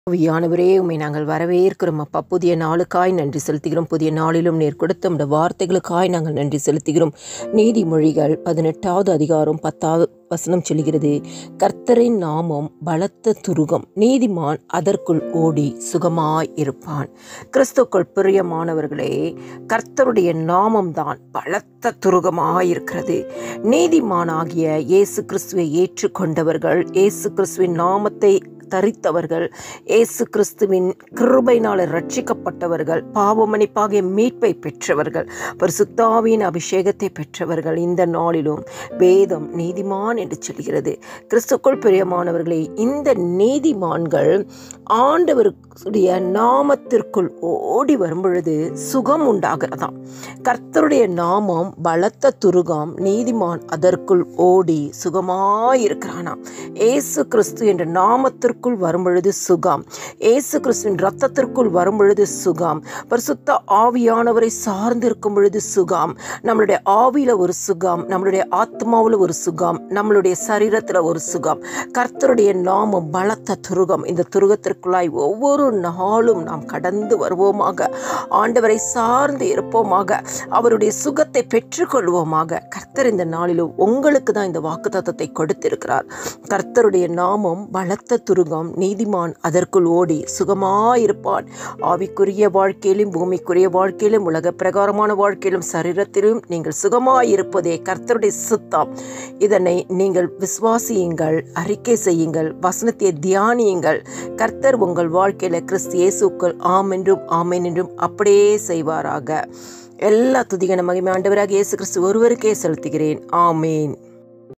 ஆவியானவரே உம்மை நாங்கள் வரவேற்கிறோம் அப்பா புதிய நாளுக்காய் நன்றி செலுத்துகிறோம் புதிய நாளிலும் நீர் கொடுத்த உம்முடைய வார்த்தைகளுக்காய் நாங்கள் நன்றி செலுத்துகிறோம் நீதிமொழிகள் பதினெட்டாவது அதிகாரம் பத்தாவது வசனம் சொல்கிறது கர்த்தரின் நாமம் பலத்த துருகம் நீதிமான் அதற்குள் ஓடி சுகமாய் இருப்பான் கிறிஸ்துக்குள் பிரியமானவர்களே கர்த்தருடைய நாமம்தான் பலத்த துருகமாயிருக்கிறது நீதிமானாகிய இயேசு கிறிஸ்துவை ஏற்றுக்கொண்டவர்கள் இயேசு கிறிஸ்துவின் நாமத்தை தரித்தவர்கள் இயேசு கிறிஸ்துவின் கிருபையினால் ரட்சிக்கப்பட்டவர்கள் பாவமன்னிப்பாகிய மீட்பை பெற்றவர்கள் பரிசுத்தாவின் அபிஷேகத்தை பெற்றவர்கள் இந்த நாளிலும் வேதம் நீதிமான் என்று சொல்கிறது கிறிஸ்துக்குள் பிரியமானவர்களே இந்த நீதிமான்கள் ஆண்டவருடைய நாமத்திற்குள் ஓடி வரும் பொழுது சுகம் உண்டாகிறதாம் கர்த்தருடைய நாமம் பலத்த துருகாம் நீதிமான் அதற்குள் ஓடி சுகமாயிருக்கிறானாம் ஏசு கிறிஸ்து என்ற நாமத்திற்குள் வரும்பொழுது சுகம் ஏசு கிறிஸ்துவின் ரத்தத்திற்குள் வரும்பொழுது சுகம் பரிசுத்த ஆவியானவரை சார்ந்திருக்கும் பொழுது சுகம் நம்மளுடைய ஆவியில ஒரு சுகம் நம்மளுடைய ஆத்மாவில் ஒரு சுகம் நம்மளுடைய சரீரத்தில் ஒரு சுகம் கர்த்தருடைய நாமம் பலத்த துருகம் இந்த துருகத்திற்குள்ளாய் ஒவ்வொரு நாளும் நாம் கடந்து வருவோமாக ஆண்டவரை சார்ந்து இருப்போமாக அவருடைய சுகத்தை பெற்றுக்கொள்வோமாக கர்த்தர் இந்த நாளிலும் உங்களுக்கு தான் இந்த வாக்குத்தத்தத்தை கொடுத்திருக்கிறார் கர்த்தருடைய நாமம் பலத்த துருகம் நீதிமான் அதற்குள் ஓடி சுகமாயிருப்பான் ஆவிக்குரிய வாழ்க்கையிலும் பூமிக்குரிய வாழ்க்கையிலும் உலக பிரகாரமான வாழ்க்கையிலும் சரீரத்திலும் நீங்கள் சுகமாயிருப்பதே கர்த்தருடைய சுத்தம் இதனை நீங்கள் விசுவாசியுங்கள் அறிக்கை செய்யுங்கள் வசனத்தை தியானியுங்கள் கர்த்தர் உங்கள் வாழ்க்கையில் கிறிஸ்து இயேசுக்கள் ஆம் என்றும் ஆமேன் என்றும் அப்படியே செய்வாராக எல்லா துதிகன மகிமை ஆண்டவராக இயேசு கிறிஸ்து ஒருவருக்கே செலுத்துகிறேன் ஆமேன்